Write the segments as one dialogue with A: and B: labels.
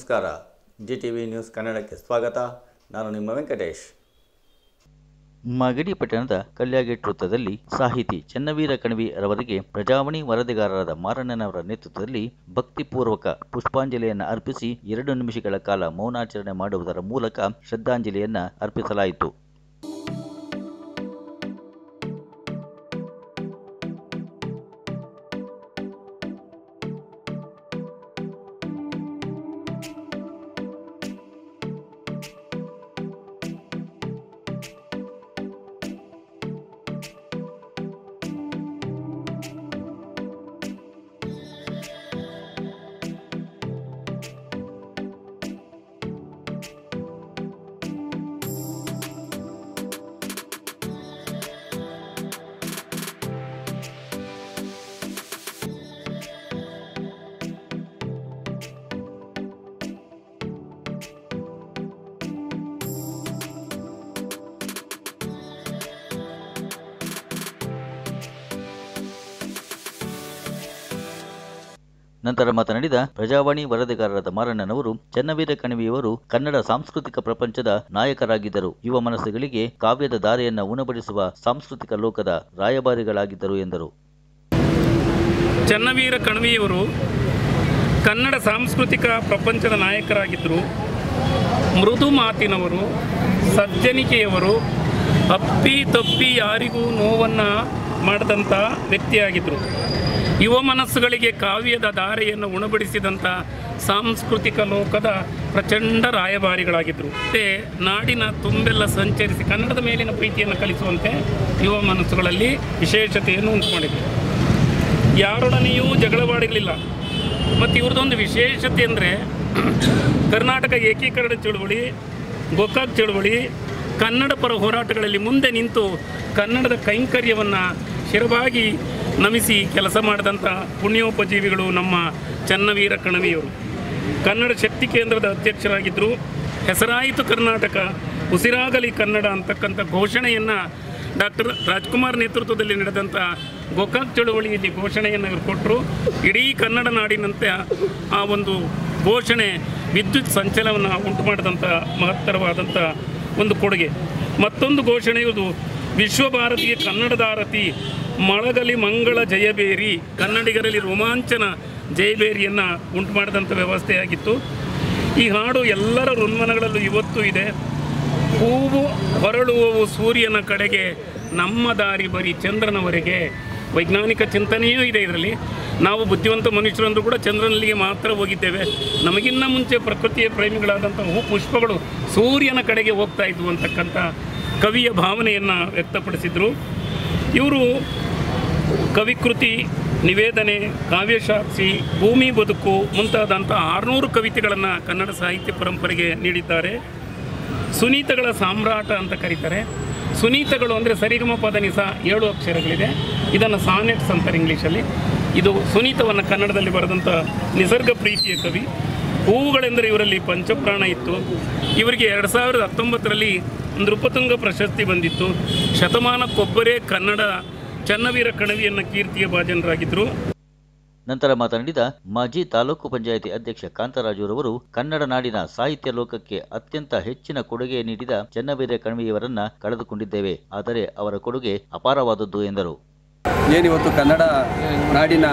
A: ನಮಸ್ಕಾರ G T V news ಕನ್ನಡಕ್ಕೆ ಸ್ವಾಗತ ನಾನು ನಿಮ್ಮ ವೆಂಕಟೇಶ್
B: ಮಾಗಡಿ ಪಟ್ಟಣದ ಕಲ್ಯಾಗೇಟ್ ವೃತ್ತದಲ್ಲಿ ಸಾಹಿತಿ ಚೆನ್ನವೀರ ಕಣವಿ ರವರಿಗೆ ಪ್ರಜಾವಾಣಿ ವರದಿಗಾರರಾದ ಮಾರಣ್ಣನವರ ನೇತೃತ್ವದಲ್ಲಿ ಭಕ್ತಿಪೂರ್ವಕ ಪುಷ್ಪಾಂಜಲಿಯನ್ನು ಅರ್ಪಿಸಿ ಎರಡು ನಿಮಿಷಗಳ ಕಾಲ ಮೌನಾಚರಣೆ ಮಾಡುವುದರ ಮೂಲಕ ಶ್ರದ್ಧಾಂಜಲಿಯನ್ನ ಅರ್ಪಿಸಲಾಯಿತು ನಂತರ ಮಾತನಾಡಿದ ಪ್ರಜಾವಾಣಿ ವರದಿಗಾರರಾದ ಮಾರಣ್ಣನವರು ಚೆನ್ನವೀರ ಕಣಿವೆಯವರು ಕನ್ನಡ ಸಾಂಸ್ಕೃತಿಕ ಪ್ರಪಂಚದ ನಾಯಕರಾಗಿದ್ದರು ಯುವ ಮನಸ್ಸುಗಳಿಗೆ ಕಾವ್ಯದ ದಾರಿಯನ್ನು ಉಣಬಡಿಸುವ ಸಾಂಸ್ಕೃತಿಕ ಲೋಕದ ರಾಯಭಾರಿಗಳಾಗಿದ್ದರು ಎಂದರು
C: ಚನ್ನವೀರ ಕಣ್ವಿಯವರು ಕನ್ನಡ ಸಾಂಸ್ಕೃತಿಕ ಪ್ರಪಂಚದ ನಾಯಕರಾಗಿದ್ದರು ಮೃದು ಮಾತಿನವರು ಸಜ್ಜನಿಕೆಯವರು ಅಪ್ಪಿ ತಪ್ಪಿ ಯಾರಿಗೂ ನೋವನ್ನು ಮಾಡದಂಥ ವ್ಯಕ್ತಿಯಾಗಿದ್ದರು ಯುವ ಮನಸ್ಸುಗಳಿಗೆ ಕಾವ್ಯದ ದಾರೆಯನ್ನು ಉಣಬಡಿಸಿದಂಥ ಸಾಂಸ್ಕೃತಿಕ ಲೋಕದ ಪ್ರಚಂಡ ರಾಯಭಾರಿಗಳಾಗಿದ್ದರು ಮತ್ತು ನಾಡಿನ ತುಂಬೆಲ್ಲ ಸಂಚರಿಸಿ ಕನ್ನಡದ ಮೇಲಿನ ಪ್ರೀತಿಯನ್ನು ಕಲಿಸುವಂತೆ ಯುವ ಮನಸ್ಸುಗಳಲ್ಲಿ ವಿಶೇಷತೆಯನ್ನು ಉಂಟು ಮಾಡಿದರು ಯಾರೊಡನೆಯೂ ಜಗಳವಾಡಲಿಲ್ಲ ಮತ್ತು ಇವ್ರದ್ದೊಂದು ವಿಶೇಷತೆ ಅಂದರೆ ಕರ್ನಾಟಕ ಏಕೀಕರಣ ಚಳುವಳಿ ಗೋಕಾಕ್ ಚಳುವಳಿ ಕನ್ನಡ ಪರ ಹೋರಾಟಗಳಲ್ಲಿ ಮುಂದೆ ನಿಂತು ಕನ್ನಡದ ಕೈಂಕರ್ಯವನ್ನು ಶಿರವಾಗಿ ನಮಿಸಿ ಕೆಲಸ ಮಾಡಿದಂಥ ಪುಣ್ಯೋಪಜೀವಿಗಳು ನಮ್ಮ ಚನ್ನವೀರ ಕಣವಿಯವರು ಕನ್ನಡ ಶಕ್ತಿ ಕೇಂದ್ರದ ಅಧ್ಯಕ್ಷರಾಗಿದ್ದರು ಹೆಸರಾಯಿತು ಕರ್ನಾಟಕ ಉಸಿರಾಗಲಿ ಕನ್ನಡ ಅಂತಕ್ಕಂಥ ಘೋಷಣೆಯನ್ನು ಡಾಕ್ಟರ್ ರಾಜ್ಕುಮಾರ್ ನೇತೃತ್ವದಲ್ಲಿ ನಡೆದಂಥ ಗೋಕಾಕ್ ಚಳುವಳಿಯಲ್ಲಿ ಘೋಷಣೆಯನ್ನು ಇವರು ಕೊಟ್ಟರು ಇಡೀ ಕನ್ನಡ ನಾಡಿನಂತೆ ಆ ಒಂದು ಘೋಷಣೆ ವಿದ್ಯುತ್ ಸಂಚಲನವನ್ನು ಉಂಟು ಮಾಡಿದಂಥ ಮಹತ್ತರವಾದಂಥ ಒಂದು ಕೊಡುಗೆ ಮತ್ತೊಂದು ಘೋಷಣೆ ಇದು ವಿಶ್ವಭಾರತೀಯ ಕನ್ನಡದಾರತಿ ಮಳಗಲಿ ಮಂಗಳ ಜಯಬೇರಿ ಕನ್ನಡಿಗರಲ್ಲಿ ರೋಮಾಂಚನ ಜಯಬೇರಿಯನ್ನು ಉಂಟು ಮಾಡಿದಂಥ ವ್ಯವಸ್ಥೆಯಾಗಿತ್ತು ಈ ಹಾಡು ಎಲ್ಲರ ಋನ್ಮನಗಳಲ್ಲೂ ಇವತ್ತು ಇದೆ ಹೂವು ಹೊರಳುವವು ಸೂರ್ಯನ ಕಡೆಗೆ ನಮ್ಮ ದಾರಿ ಬರೀ ಚಂದ್ರನವರೆಗೆ ವೈಜ್ಞಾನಿಕ ಚಿಂತನೆಯೂ ಇದೆ ಇದರಲ್ಲಿ ನಾವು ಬುದ್ಧಿವಂತ ಮನುಷ್ಯರಂದ್ರೂ ಕೂಡ ಚಂದ್ರನಲ್ಲಿಗೆ ಮಾತ್ರ ಹೋಗಿದ್ದೇವೆ ನಮಗಿನ್ನ ಮುಂಚೆ ಪ್ರಕೃತಿಯ ಪ್ರೇಮಿಗಳಾದಂಥ ಹೂ ಪುಷ್ಪಗಳು ಸೂರ್ಯನ ಕಡೆಗೆ ಹೋಗ್ತಾ ಇದ್ವು ಅಂತಕ್ಕಂಥ ಕವಿಯ ಭಾವನೆಯನ್ನು ವ್ಯಕ್ತಪಡಿಸಿದರು ಇವರು ಕವಿಕೃತಿ ನಿವೇದನೆ ಕಾವ್ಯಶಾಸ್ತ್ರಿ ಭೂಮಿ ಬದುಕು ಮುಂತಾದಂಥ ಆರುನೂರು ಕವಿತೆಗಳನ್ನು ಕನ್ನಡ ಸಾಹಿತ್ಯ ಪರಂಪರೆಗೆ ನೀಡಿದ್ದಾರೆ ಸುನೀತಗಳ ಸಾಮ್ರಾಟ ಅಂತ ಕರೀತಾರೆ ಸುನೀತಗಳು ಅಂದರೆ ಸರಿಗಮ ಪದನಿಸ ಏಳು ಅಕ್ಷರಗಳಿದೆ ಇದನ್ನು ಸಾನೆಟ್ಸ್ ಅಂತಾರೆ ಇಂಗ್ಲೀಷಲ್ಲಿ ಇದು ಸುನೀತವನ್ನು ಕನ್ನಡದಲ್ಲಿ ಬರೆದಂಥ ನಿಸರ್ಗ ಪ್ರೀತಿಯ ಕವಿ ಹೂವುಗಳೆಂದರೆ ಇವರಲ್ಲಿ ಪಂಚಪ್ರಾಣ ಇತ್ತು ಇವರಿಗೆ ಎರಡು ಸಾವಿರದ ಹತ್ತೊಂಬತ್ತರಲ್ಲಿ ನೃಪತುಂಗ ಪ್ರಶಸ್ತಿ ಬಂದಿತ್ತು ಶತಮಾನಕ್ಕೊಬ್ಬರೇ ಕನ್ನಡ ಚನ್ನವೀರ ಕಣವಿಯನ್ನು ಕೀರ್ತಿಯ ಭಾಜನರಾಗಿದ್ದರು
B: ನಂತರ ಮಾತನಾಡಿದ ಮಾಜಿ ತಾಲೂಕು ಪಂಚಾಯಿತಿ ಅಧ್ಯಕ್ಷ ಕಾಂತರಾಜುರವರು ಕನ್ನಡ ನಾಡಿನ ಸಾಹಿತ್ಯ ಲೋಕಕ್ಕೆ ಅತ್ಯಂತ ಹೆಚ್ಚಿನ ಕೊಡುಗೆ ನೀಡಿದ ಚೆನ್ನವೀರ ಕಣ್ವಿಯವರನ್ನ ಕಳೆದುಕೊಂಡಿದ್ದೇವೆ ಆದರೆ ಅವರ ಕೊಡುಗೆ ಅಪಾರವಾದದ್ದು ಎಂದರು
D: ಏನಿವತ್ತು ಕನ್ನಡ ನಾಡಿನ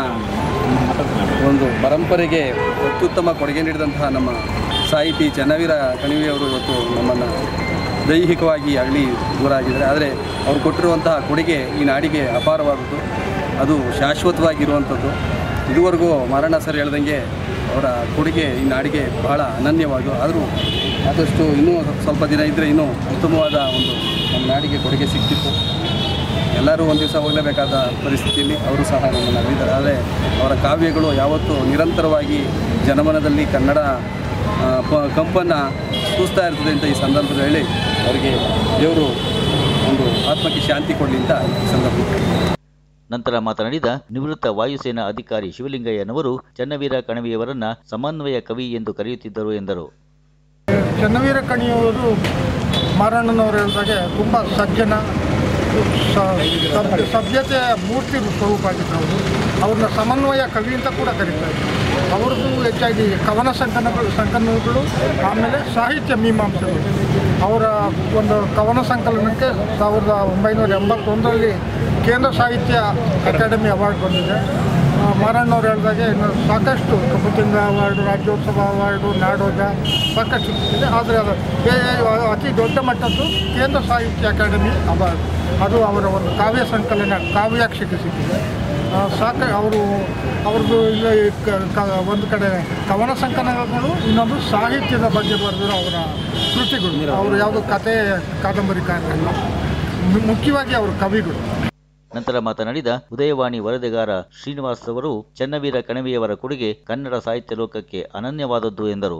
D: ಒಂದು ಪರಂಪರೆಗೆ ಅತ್ಯುತ್ತಮ ಕೊಡುಗೆ ನೀಡಿದಂತಹ ನಮ್ಮ ಸಾಹಿತಿ ಚನ್ನವೀರ ಕಣಿವೆಯವರು ಇವತ್ತು ನಮ್ಮನ್ನು ದೈಹಿಕವಾಗಿ ಆಗಲಿ ದೂರ ಆಗಿದ್ದಾರೆ ಆದರೆ ಅವರು ಕೊಟ್ಟಿರುವಂತಹ ಕೊಡುಗೆ ಈ ನಾಡಿಗೆ ಅಪಾರವಾದದ್ದು ಅದು ಶಾಶ್ವತವಾಗಿರುವಂಥದ್ದು ಇದುವರೆಗೂ ಮಾರಣ್ಣ ಸರ್ ಹೇಳ್ದಂಗೆ ಅವರ ಕೊಡುಗೆ ಈ ನಾಡಿಗೆ ಬಹಳ ಅನನ್ಯವಾದು ಆದರೂ ಆದಷ್ಟು ಇನ್ನೂ ಸ್ವಲ್ಪ ದಿನ ಇದ್ದರೆ ಇನ್ನೂ ಉತ್ತಮವಾದ ಒಂದು ನಮ್ಮ ನಾಡಿಗೆ ಕೊಡುಗೆ ಸಿಗ್ತಿತ್ತು ಎಲ್ಲರೂ ಒಂದು ದಿವಸ ಹೋಗಲೇಬೇಕಾದ ಪರಿಸ್ಥಿತಿಯಲ್ಲಿ ಅವರು ಸಹ ನಮ್ಮನ್ನು ಅಲ್ಲಿದ್ದಾರೆ ಆದರೆ ಅವರ ಕಾವ್ಯಗಳು ಯಾವತ್ತೂ ನಿರಂತರವಾಗಿ ಜನಮನದಲ್ಲಿ ಕನ್ನಡ ಆ, ಪ- ಕಂಪನ್ನು ಸೂಸ್ತಾ ಇರ್ತದೆ ಅಂತ ಈ ಸಂದರ್ಭದಲ್ಲಿ ಹೇಳಿ ಅವರಿಗೆ ದೇವರು ಒಂದು ಆತ್ಮಕ್ಕೆ ಶಾಂತಿ ಕೊಡಲಿ ಅಂತ ಈ ಸಂದರ್ಭದಲ್ಲಿ
B: ನಂತರ ಮಾತನಾಡಿದ ನಿವೃತ್ತ ವಾಯುಸೇನಾ ಅಧಿಕಾರಿ ಶಿವಲಿಂಗಯ್ಯನವರು ಚನ್ನವೀರ ಕಣವಿಯವರನ್ನ ಸಮನ್ವಯ ಕವಿ ಎಂದು ಕರೆಯುತ್ತಿದ್ದರು ಎಂದರು
E: ಚೆನ್ನವೀರ ಕಣಿಯವರು ಮಾರಣ್ಣನವರು ಹೇಳಿದಾಗೆ ತುಂಬ ಸಜ್ಜನ ಸ- ಸಭ್ಯ- ಸಭ್ಯತೆಯ ಮೂರ್ತಿ ಸ್ವರೂಪ ಆಗಿದ್ದರು ಅವರು ಅವ್ರನ್ನ ಸಮನ್ವಯ ಕವಿ ಅಂತ ಕೂಡ ಕರೀತಾರೆ ಅವ್ರದ್ದು ಹೆಚ್ಚಾಗಿ ಕವನ ಸಂಕಲನಗಳು ಸಂಕಲನಗಳು ಆಮೇಲೆ ಸಾಹಿತ್ಯ ಮೀಮಾಂಸೆಗಳು ಅವರ ಒಂದು ಕವನ ಸಂಕಲನಕ್ಕೆ ಸಾವಿರದ ಒಂಬೈನೂರ ಎಂಬತ್ತೊಂದರಲ್ಲಿ ಕೇಂದ್ರ ಸಾಹಿತ್ಯ ಅಕಾಡೆಮಿ ಅವಾರ್ಡ್ ಬಂದಿದೆ ಆ, ಮಾರಣ್ಣವ್ರು ಹೇಳಿದಾಗೆ ಇನ್ನು ಸಾಕಷ್ಟು ಕಪುತಿಂಗ ಅವಾರ್ಡು ರಾಜ್ಯೋತ್ಸವ ಅವಾರ್ಡು ನಾಡೋಜ ಸಾಕಷ್ಟು ಸಿಕ್ಕಿದೆ ಆದರೆ ಅದು ಏ- ಏ- ಅತಿ ದೊಡ್ಡ ಮಟ್ಟದ್ದು ಕೇಂದ್ರ ಸಾಹಿತ್ಯ ಅಕಾಡೆಮಿ ಅವಾರ್ಡ್ ಅದು ಅವರ ಒಂದು ಕಾವ್ಯ ಸಂಕಲನ ಕಾವ್ಯಾಕ್ಷಕ್ಕೆ ಸಿಕ್ಕಿದೆ ಆ, ಸಾಕ ಅವರು ಅವ್ರದ್ದು ಇಲ್ಲ ಈ ಕ- ಕ- ಒಂದು ಕಡೆ ಕವನ ಸಂಕಲನಗಳು ಇನ್ನೊಂದು ಸಾಹಿತ್ಯದ ಬಗ್ಗೆ ಬರೆದಿರೋ ಅವರ ಕೃತಿಗಳು ಅವರು ಯಾವುದು ಕತೆ ಕಾದಂಬರಿಕಾರರಲ್ಲ ಮು- ಮುಖ್ಯವಾಗಿ ಅವರು ಕವಿಗಳು
B: ನಂತರ ಮಾತನಾಡಿದ ಉದಯವಾಣಿ ವರದಿಗಾರ ಶ್ರೀನಿವಾಸ್ ಅವರು ಚನ್ನವೀರ ಕಣವಿಯವರ ಕೊಡುಗೆ ಕನ್ನಡ ಸಾಹಿತ್ಯ ಲೋಕಕ್ಕೆ ಅನನ್ಯವಾದದ್ದು ಎಂದರು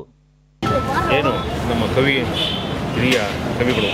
F: ಏನು ನಮ್ಮ ಕವಿ ಹಿರಿಯ ಕವಿಗಳು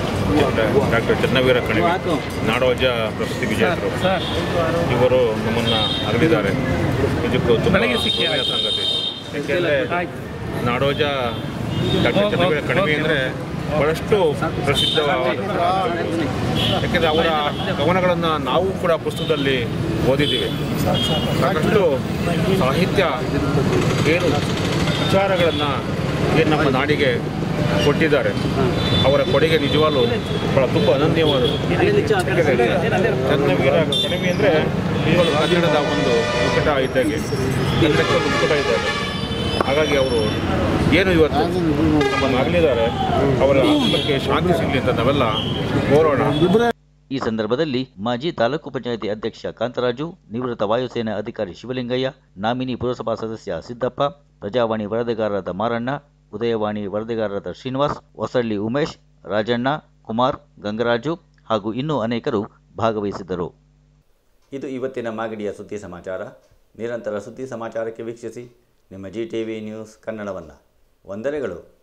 F: ಡಾಕ್ಟರ್ ಚನ್ನವೀರ ಕಣಿವೆ ನಾಡೋಜ ಪ್ರಶಸ್ತಿ ವಿಜೇತರು ಇವರು ನಮ್ಮನ್ನು ಅಗಲಿದ್ದಾರೆ ನಿಜಕ್ಕೂ ತುಂಬ
C: ನನಗೆ ಸಿಕ್ಕಿ
F: ನೋವಿನ
C: ಆಯ್ತು.
F: ಸಂಗತಿ ಯಾಕೆಂದರೆ
C: ಆಯ್ತು
F: ನಾಡೋಜ ಡಾಕ್ಟರ್ ಚನ್ನವೀರ ಕಣಿವೆ ಅಂದರೆ ಬಹಳಷ್ಟು ಪ್ರಸಿದ್ಧವಾದಂತಹ ಯಾಕೆಂದರೆ ಅವರ ಕವನಗಳನ್ನು ನಾವು ಕೂಡ ಪುಸ್ತಕದಲ್ಲಿ ಓದಿದ್ದೀವಿ ಸಾಕಷ್ಟು ಸಾಹಿತ್ಯ ಏನು ವಿಚಾರಗಳನ್ನು ಏನು ನಮ್ಮ ನಾಡಿಗೆ ಕೊಟ್ಟಿದ್ದಾರೆ ಅವರ ಕೊಡುಗೆ ನಿಜವಾಗ್ಲೂ ಬಹಳ ತುಂಬ ಅನನ್ಯವಾದದ್ದು ಯಾಕೆಂದರೆ ಚನ್ನವೀರ ಕಣಿವೆ ಅಂದರೆ ನಿಜವಾಗ್ಲೂ ಕನ್ನಡದ ಒಂದು ಮುಕಟ ಇದ್ದಾಗೆ ಕನ್ನಡಕ್ಕೆ ಒಂದು ಮುಕಟ ಇದ್ದಾರೆ ಹಾಗಾಗಿ ಅವರು ಏನು ಇವತ್ತು ನಮ್ಮನ್ನು ಅಗಲಿದ್ದಾರೆ ಅವರ ಆತ್ಮಕ್ಕೆ ಶಾಂತಿ ಸಿಗಲಿ ಅಂತ ನಾವೆಲ್ಲ ಕೋರೋಣ
B: ಈ ಸಂದರ್ಭದಲ್ಲಿ ಮಾಜಿ ತಾಲೂಕು ಪಂಚಾಯಿತಿ ಅಧ್ಯಕ್ಷ ಕಾಂತರಾಜು ನಿವೃತ್ತ ವಾಯುಸೇನಾ ಅಧಿಕಾರಿ ಶಿವಲಿಂಗಯ್ಯ ನಾಮಿನಿ ಪುರಸಭಾ ಸದಸ್ಯ ಸಿದ್ದಪ್ಪ ಪ್ರಜಾವಾಣಿ ವರದಿಗಾರರಾದ ಮಾರಣ್ಣ ಉದಯವಾಣಿ ವರದಿಗಾರರಾದ ಶ್ರೀನಿವಾಸ್ ಹೊಸಳ್ಳಿ ಉಮೇಶ್ ರಾಜಣ್ಣ ಕುಮಾರ್ ಗಂಗರಾಜು ಹಾಗೂ ಇನ್ನೂ ಅನೇಕರು ಭಾಗವಹಿಸಿದ್ದರು
A: ಇದು ಇವತ್ತಿನ ಮಾಗಡಿಯ ಸುದ್ದಿ ಸಮಾಚಾರ ನಿರಂತರ ಸುದ್ದಿ ಸಮಾಚಾರಕ್ಕೆ ವೀಕ್ಷಿಸಿ ನಿಮ್ಮ ಜಿ ಟಿ ವಿ ನ್ಯೂಸ್ ಕನ್ನಡವನ್ನು ವಂದನೆಗಳು